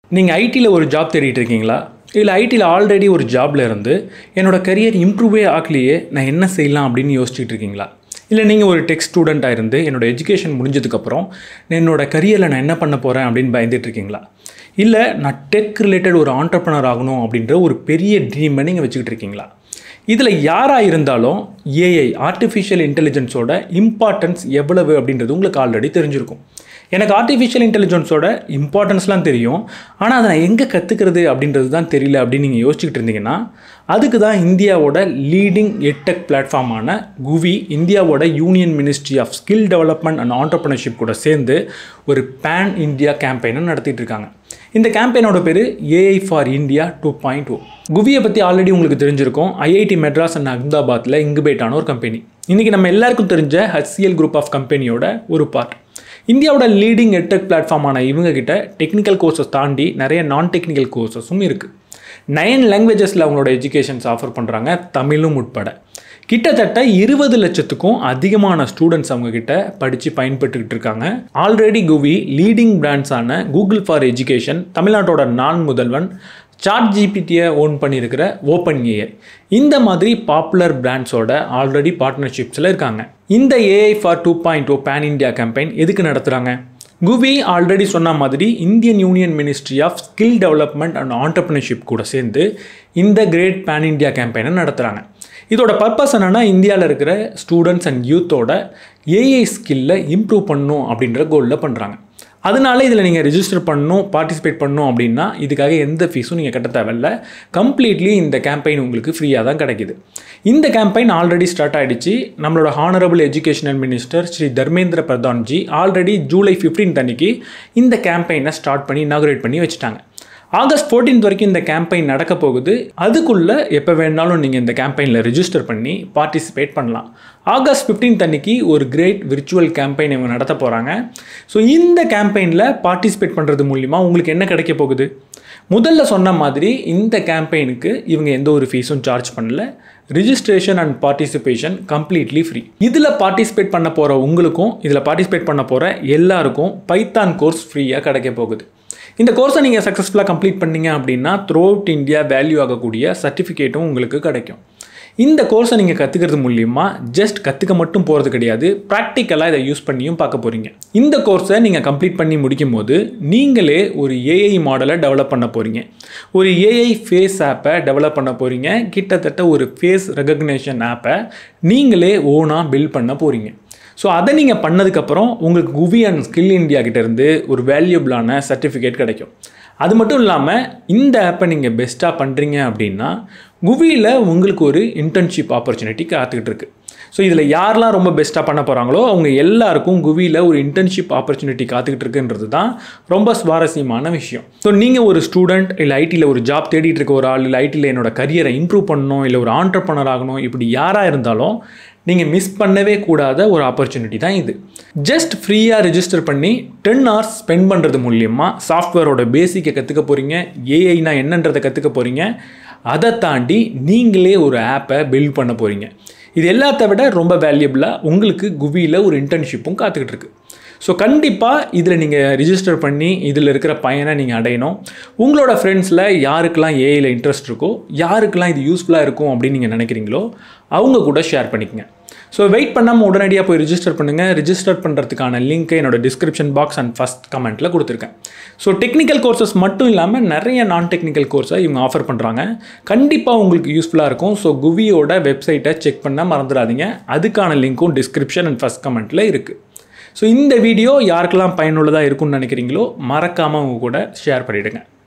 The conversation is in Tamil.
நீங்கள் ஐடியில் ஒரு ஜாப் தேடிட்டு இருக்கீங்களா இல்லை ஐடியில் ஆல்ரெடி ஒரு ஜாப்ல இருந்து என்னோட கரியர் இம்ப்ரூவே ஆகலையே நான் என்ன செய்யலாம் அப்படின்னு யோசிச்சுட்டு இருக்கீங்களா இல்லை நீங்கள் ஒரு டெக் ஸ்டூடெண்ட்டாக இருந்து என்னோட எஜுகேஷன் முடிஞ்சதுக்கப்புறம் என்னோட கரியரில் நான் என்ன பண்ண போகிறேன் அப்படின்னு பயந்துட்டு இருக்கீங்களா இல்லை நான் டெக் ரிலேட்டட் ஒரு ஆண்டர்பனர் ஆகணும் அப்படின்ற ஒரு பெரிய ட்ரீமை நீங்கள் வச்சுக்கிட்டு இருக்கீங்களா இதில் யாராக இருந்தாலும் ஏஐ ஆர்டிஃபிஷியல் இன்டெலிஜென்ஸோட இம்பார்ட்டன்ஸ் எவ்வளவு அப்படின்றது உங்களுக்கு ஆல்ரெடி தெரிஞ்சிருக்கும் எனக்கு ஆர்டிஃபிஷியல் இன்டெலிஜென்ஸோட இம்பார்ட்டன்ஸ்லாம் தெரியும் ஆனால் அதை நான் எங்கே கற்றுக்கிறது அப்படின்றது தான் தெரியல அப்படின்னு நீங்கள் யோசிச்சுக்கிட்டு இருந்தீங்கன்னா அதுக்கு தான் இந்தியாவோட லீடிங் எட்டெக் பிளாட்ஃபார்மான குவி இந்தியாவோட union ministry of skill development and entrepreneurship கூட சேர்ந்து ஒரு பேன் இந்தியா கேம்பெயினை நடத்திட்டு இருக்காங்க இந்த கேம்பெயினோட பேர் AI for India two point O குவியை பற்றி ஆல்ரெடி உங்களுக்கு தெரிஞ்சிருக்கும் ஐஐடி மெட்ராஸ் அண்ட் அகமதாபாத்தில் இங்குபேட் ஆன ஒரு கம்பெனி இன்றைக்கி நம்ம எல்லாருக்கும் தெரிஞ்ச ஹச்சிஎல் குரூப் ஆஃப் கம்பெனியோட ஒரு பார்ட் இந்தியாவோட லீடிங் எட்டெக் பிளாட்ஃபார்மான இவங்க கிட்ட டெக்னிக்கல் கோர்சஸ் தாண்டி நிறைய நான் டெக்னிக்கல் கோர்சஸும் இருக்குது நயன் லாங்குவேஜஸில் அவங்களோட எஜுகேஷன்ஸ் ஆஃபர் பண்ணுறாங்க தமிழும் உட்பட கிட்டத்தட்ட இருபது லட்சத்துக்கும் அதிகமான ஸ்டூடெண்ட்ஸ் அவங்க கிட்ட படித்து பயன்பட்டுக்கிட்டு இருக்காங்க ஆல்ரெடி குவி லீடிங் பிராண்ட்ஸான கூகுள் ஃபார் எஜுகேஷன் தமிழ்நாட்டோட நான் முதல்வன் சாட் ஜிபிடியை ஓன் பண்ணியிருக்கிற ஓப்பன் ஏஐ இந்த மாதிரி பாப்புலர் பிராண்ட்ஸோட ஆல்ரெடி பார்ட்னர்ஷிப்ஸில் இருக்காங்க இந்த AI for two point O pan India campaign எதுக்கு நடத்துகிறாங்க குவி ஆல்ரெடி சொன்ன மாதிரி Indian union ministry of skill development and entrepreneurship கூட சேர்ந்து இந்த கிரேட் பேன் இந்தியா கேம்பெயினை நடத்துகிறாங்க இதோட பர்பஸ் என்னென்னா இந்தியாவில் இருக்கிற ஸ்டூடெண்ட்ஸ் அண்ட் யூத்தோட ஏஐ ஸ்கில்லை இம்ப்ரூவ் பண்ணணும் அப்படின்ற கோலில் பண்ணுறாங்க அதனால இதில் நீங்கள் ரிஜிஸ்டர் பண்ணணும் பார்ட்டிசிபேட் பண்ணணும் அப்படின்னா இதுக்காக எந்த ஃபீஸும் நீங்கள் கட்ட தேவையில்ல கம்ப்ளீட்லி இந்த கேம்பெயின் உங்களுக்கு ஃப்ரீயாக தான் கிடைக்குது இந்த கேம்பெயின் ஆல்ரெடி ஸ்டார்ட் ஆகிடுச்சு நம்மளோட honourable educational minister Sri Dharmendra பிரதான்ஜி already July fifteenth அன்னைக்கு இந்த கேம்பெயினை ஸ்டார்ட் பண்ணி இனாகுரேட் பண்ணி வச்சுட்டாங்க ஆகஸ்ட் ஃபோர்டீன்த் வரைக்கும் இந்த கேம்பெயின் நடக்க போகுது அதுக்குள்ளே எப்போ வேணாலும் நீங்கள் இந்த கேம்பெயினில் ரிஜிஸ்டர் பண்ணி பார்ட்டிசிபேட் பண்ணலாம் ஆகஸ்ட் ஃபிஃப்டீன்த் அன்னைக்கு ஒரு கிரேட் விர்ச்சுவல் கேம்பெயின் இவங்க நடத்த போகிறாங்க ஸோ இந்த கேம்பெயினில் பார்ட்டிசிபேட் பண்ணுறது மூலிமா உங்களுக்கு என்ன கிடைக்க போகுது முதல்ல சொன்ன மாதிரி இந்த கேம்பெயினுக்கு இவங்க எந்த ஒரு ஃபீஸும் சார்ஜ் பண்ணல registration and participation completely free இதில் பார்ட்டிசிபேட் பண்ண போகிற உங்களுக்கும் இதில் பார்ட்டிசிபேட் பண்ண போகிற எல்லாருக்கும் பைத்தான் கோர்ஸ் ஃப்ரீயாக கிடைக்க போகுது இந்த கோர்ஸை நீங்கள் சக்ஸஸ்ஃபுல்லாக கம்ப்ளீட் பண்ணீங்க அப்படின்னா த்ரூ அவுட் இந்தியா வேல்யூ ஆகக்கூடிய சர்டிஃபிகேட்டும் உங்களுக்கு கிடைக்கும் இந்த கோர்ஸை நீங்கள் கற்றுக்கிறது மூலியமா ஜஸ்ட் கற்றுக்க மட்டும் போகிறது கிடையாது ப்ராக்டிக்கலாக இதை யூஸ் பண்ணியும் பார்க்க போகிறீங்க இந்த கோர்ஸை நீங்கள் கம்ப்ளீட் பண்ணி முடிக்கும் போது நீங்களே ஒரு ஏஐ மாடலை டெவலப் பண்ண போகிறீங்க ஒரு ஏஐ ஃபேஸ் ஆப்பை டெவலப் பண்ண போகிறீங்க கிட்டத்தட்ட ஒரு ஃபேஸ் ரெகக்னேஷன் ஆப்பை நீங்களே ஓனாக பில்ட் பண்ண போகிறீங்க ஸோ அதை நீங்கள் பண்ணதுக்கப்புறம் உங்களுக்கு குவி அண்ட் ஸ்கில் இந்தியா கிட்டேருந்து ஒரு வேல்யூபிளான சர்டிஃபிகேட் கிடைக்கும் அது மட்டும் இல்லாமல் இந்த ஆப்பை நீங்கள் பெஸ்ட்டாக பண்ணுறீங்க அப்படின்னா குவியில் உங்களுக்கு ஒரு இன்டர்ன்ஷிப் ஆப்பர்ச்சுனிட்டி காத்துக்கிட்டு இருக்கு ஸோ இதில் யாரெல்லாம் ரொம்ப பெஸ்ட்டாக பண்ண போகிறாங்களோ அவங்க எல்லாருக்கும் குவியில் ஒரு இன்டர்ன்ஷிப் ஆப்பர்ச்சுனிட்டி காத்துக்கிட்டு இருக்குன்றது தான் ரொம்ப சுவாரஸ்யமான விஷயம் ஸோ நீங்கள் ஒரு ஸ்டூடெண்ட் இல்லை ஐடியில் ஒரு ஜாப் தேடிட்டு இருக்க ஒரு ஆள் இல்லை ஐடியில் என்னோட கரியரை இம்ப்ரூவ் பண்ணணும் இல்லை ஒரு ஆண்டர்பனர் ஆகணும் இப்படி யாராக இருந்தாலும் நீங்கள் மிஸ் பண்ணவே கூடாத ஒரு ஆப்பர்ச்சுனிட்டி தான் இது ஜஸ்ட் ஃப்ரீயாக ரிஜிஸ்டர் பண்ணி டென் ஹவர்ஸ் ஸ்பெண்ட் பண்ணுறது மூலியமாக சாஃப்ட்வேரோட பேசிக்கை கற்றுக்க போகிறீங்க ஏஐனா என்னன்றதை கற்றுக்க போகிறீங்க அதை தாண்டி நீங்களே ஒரு ஆப்பை பில்ட் பண்ண போகிறீங்க இது எல்லாத்த விட ரொம்ப வேல்யூபிளாக உங்களுக்கு குவியில் ஒரு இன்டர்ன்ஷிப்பும் காத்துக்கிட்டு இருக்கு ஸோ கண்டிப்பாக இதில் நீங்கள் ரிஜிஸ்டர் பண்ணி இதில் இருக்கிற பயனை நீங்கள் அடையணும் உங்களோட ஃப்ரெண்ட்ஸில் யாருக்கெல்லாம் ஏஐயில் இன்ட்ரெஸ்ட் இருக்கோ யாருக்கெல்லாம் இது யூஸ்ஃபுல்லாக இருக்கும் அப்படின்னு நீங்கள் நினைக்கிறீங்களோ அவங்க கூட ஷேர் பண்ணிக்கங்க ஸோ வெயிட் பண்ணாமல் உடனடியாக போய் ரிஜிஸ்டர் பண்ணுங்கள் ரிஜிஸ்டர் பண்ணுறதுக்கான லிங்க்கை என்னோட டிஸ்கிரிப்ஷன் பாக்ஸ் அண்ட் ஃபஸ்ட் கமெண்ட்டில் கொடுத்துருக்கேன் ஸோ டெக்னிக்கல் கோர்சஸ் மட்டும் இல்லாமல் நிறைய நான் டெக்னிக்கல் கோர்ஸை இவங்க ஆஃபர் பண்ணுறாங்க கண்டிப்பாக உங்களுக்கு யூஸ்ஃபுல்லாக இருக்கும் ஸோ குவியோட வெப்சைட்டை செக் பண்ண மறந்துடாதீங்க அதுக்கான லிங்க்கும் டிஸ்கிரிப்ஷன் அண்ட் ஃபஸ்ட் கமெண்ட்டில் இருக்குது ஸோ இந்த வீடியோ யாருக்கெல்லாம் பயனுள்ளதாக இருக்கும்னு நினைக்கிறீங்களோ மறக்காமல் உங்க கூட ஷேர் பண்ணிவிடுங்க